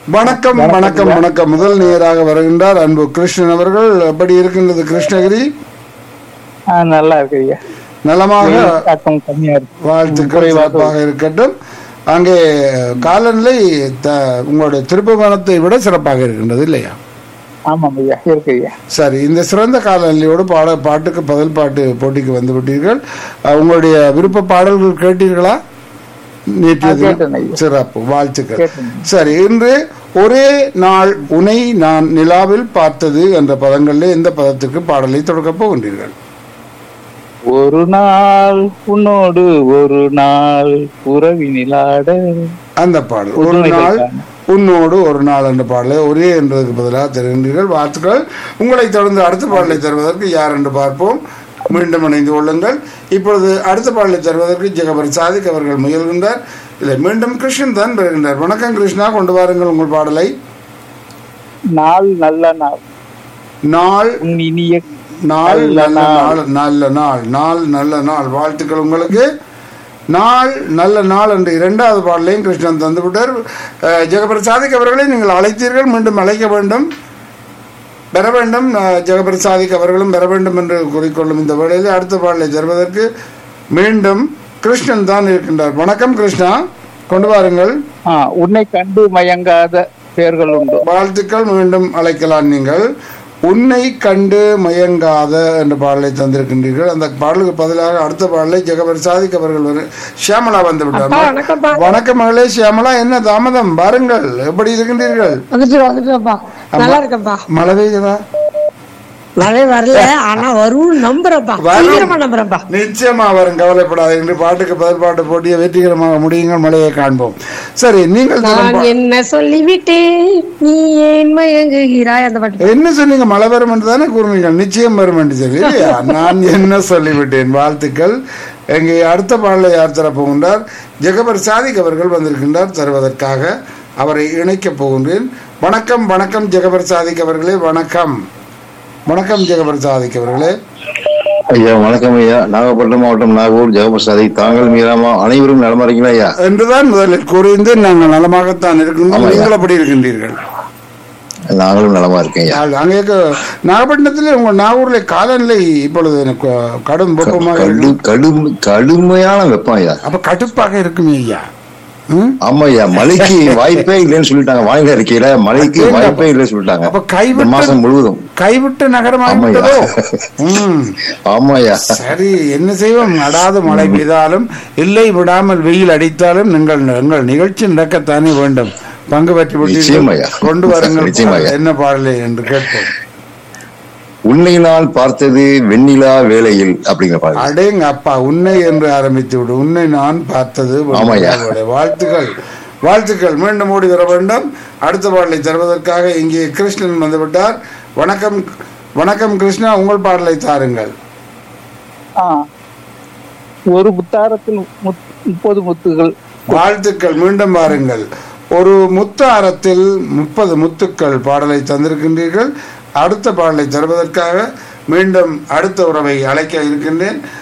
வணக்கம் வணக்கம் வணக்கம் முதல் நேராக வருகின்றார் அன்பு கிருஷ்ணன் அவர்கள் எப்படி இருக்கின்றது கிருஷ்ணகிரி ஆ, நல்லா இருக்கு ஐயா நலமாக வெயில் தாக்கம் கம்மியா இருக்கு வாழ்த்துக்கள் சிறப்பாக இருக்கட்டும் அங்கே காலநிலை த- உங்களுடைய திருப்பவனத்தை விட சிறப்பாக இருக்கின்றது இல்லையா ஆமாம் ஐயா இருக்கு ஐயா சரி இந்த சிறந்த காலநிலையோடு பாட பாட்டுக்கு பதில் பாட்டு போட்டிக்கு வந்து விட்டீர்கள் அஹ், உங்களுடைய விருப்ப பாடல்கள் கேட்டீர்களா நேற்றைய ஆ, தினம்? கேட்டேன் ஐயா. சிறப்பு வாழ்த்துக்கள் கேட்டேன். சரி இன்று ஒரே நாள் உனை நான் நிலாவில் பார்த்தது என்ற பதங்களில் எந்த பதத்துக்கு பாடலை தொடக்கப் போகின்றீர்கள் ஒரு நாள் உன்னோடு ஒரு நாள் உறவினிலாட அந்த பாடல் ஒரு புதுமைகள் நாள் காண. உன்னோடு ஒரு நாள் என்ற பாடலை ஒரே என்பதற்கு பதிலாக தருகின்றீர்கள் வாழ்த்துக்கள் உங்களை தொடர்ந்து அடுத்த பாடலை தருவதற்கு யார் என்று பார்ப்போம் மீண்டும் இணைந்து கொள்ளுங்கள் இப்பொழுது அடுத்த பாடலை தருவதற்கு ஜெகபர் சாதிக் அவர்கள் முயல்கின்றார் இல்லை மீண்டும் கிருஷ்ணன் தான் பெறுகின்றார் வணக்கம் கிருஷ்ணா கொண்டு வாருங்கள் உங்கள் பாடலை நாள் நல்ல நாள் நாள் உன் இனிய நாள் நல்ல நல்ல நாள் நல்ல நாள் நாள் நல்ல நாள் வாழ்த்துக்கள் உங்களுக்கு நாள் நல்ல நாள் என்று இரண்டாவது பாடலையும் கிருஷ்ணன் தந்துவிட்டார் அஹ், ஜெகபர் சாதிக் அவர்களை நீங்கள் அழைத்தீர்கள் மீண்டும் அழைக்க வேண்டும் பெற வேண்டும் அஹ், ஜெகபர் சாதிக் அவர்களும் பெற வேண்டும் என்று கூறிக்கொள்ளும் இந்த வேளையில் அடுத்த பாடலை தருவதற்கு மீண்டும் கிருஷ்ணன் தான் இருக்கின்றார் வணக்கம் கிருஷ்ணா கொண்டு வாருங்கள் ஆ, உன்னை கண்டு மயங்காத பேர்கள் உண்டு வாழ்த்துக்கள் மீண்டும் அழைக்கலாம் நீங்கள் உன்னை கண்டு மயங்காத என்ற பாடலை தந்திருக்கின்றீர்கள் அந்த பாடலுக்கு பதிலாக அடுத்த பாடலை ஜெகபர் சாதிக் அவர்கள் வரு ஷியாமலா வந்து விட்டார் வணக்கம் மகளே ஷியாமலா என்ன தாமதம் பாருங்கள் எப்படி இருக்கின்றீர்கள் வந்துட்டு வந்துட்டுப்பா நல்லா இருக்கப்பா மழை பெய்யுதா மழை வரல ஆனா வரும் நம்புறப்பா வரும். சீக்கிரமா நம்புறப்பா நிச்சயமா வரும் கவலைப்படாத என்று பாட்டுக்கு பதில் பாட்டு போட்டியை வெற்றிகரமாக முடியுங்கள் மழையை காண்போம் சரி நீங்கள் தரும் நான் பா- என்ன சொல்லிவிட்டேன் நீ ஏன் மயங்குகிறாய் அந்த பாட்டு என்ன சொன்னீங்க மழை வரும் என்று தானே கூறுனீங்க நிச்சயம் வரும் என்று சொல்லி இல்லையா நான் என்ன சொல்லிவிட்டேன் வாழ்த்துக்கள் எங்கே அடுத்த பாடலை யார் தரப்போகின்றார் ஜெகபர் சாதிக் அவர்கள் வந்திருக்கின்றார் தருவதற்காக அவரை இணைக்கப் போகின்றேன் வணக்கம் வணக்கம் ஜெகபர் சாதிக் அவர்களே வணக்கம் வணக்கம் ஜெகபர் சாதிக் அவர்களே ஐயா வணக்கம் ஐயா நாகப்பட்டினம் மாவட்டம் நாகூர் ஜெகபிரசாதி தாங்கள் மீறாமா அனைவரும் நலமா இருக்கீங்களா ஐயா என்றுதான் முதலில் கூறியிருந்தேன் நாங்கள் நலமாகத்தான் இருக்கின்றோம் ஆமாய்யா. நீங்கள் எப்படி இருக்கின்றீர்கள் நாங்களும் நலமா இருக்கேன் ஐயா அது அங்கே இருக்க- நாகப்பட்டினத்தில் உங்கள் நாகூர்ல காலநிலை இப்பொழுது எனக்கு கடும் வெப்பமாக கடு இருக்கு கடும் கடுமையான வெப்பம் ஐயா அப்ப கடுப்பாக இருக்குமே ஐயா ம்? ஆமா ஐயா மழைக்கு வாய்ப்பே இல்லைன்னு சொல்லிட்டாங்க வானிலை அறிக்கையில மழைக்கு அடேங்கப்பா. வாய்ப்பே இல்லைன்னு சொல்லிட்டாங்க அப்ப இந்த கைவிட்டு மாசம் முழுவதும் கைவிட்டு நகரமாக ஆமாய்யா. விட்டதோ ம் ஆமா ஐயா சரி என்ன செய்வோம் நடாது மழை பெய்தாலும் இல்லை விடாமல் வெயில் அடித்தாலும் நீங்கள் எங்கள் நிகழ்ச்சி நடக்கத்தானே வேண்டும் பங்கு பற்றி நிச்சயமாய்யா. விட்டு கொண்டு வாருங்கள் நிச்சயமாய்யா. என்ன பாடலை என்று கேட்போம் உன்னை நான் பார்த்தது வெண்ணிலா வேளையில் அப்படிங்கிற பாடல் அடேங்க அப்பா உன்னை என்று ஆரம்பித்து விடு உன்னை நான் பார்த்தது ஆமாய்யா. உன்னுடைய வாழ்த்துக்கள் வாழ்த்துக்கள் மீண்டும் ஓடி வர வேண்டும் அடுத்த பாடலை தருவதற்காக இங்கே கிருஷ்ணன் வந்துவிட்டார் வணக்கம் வணக்கம் கிருஷ்ணா உங்கள் பாடலை தாருங்கள் ஆ. ஒரு முத்தாரத்தில் முத்- முப்பது முத்துகள் வாழ்த்துக்கள் மீண்டும் வாருங்கள் ஒரு முத்தாரத்தில் முப்பது முத்துக்கள் பாடலை தந்திருக்கின்றீர்கள் அடுத்த பாடலை தருவதற்காக மீண்டும் அடுத்த உறவை அழைக்க இருக்கின்றேன்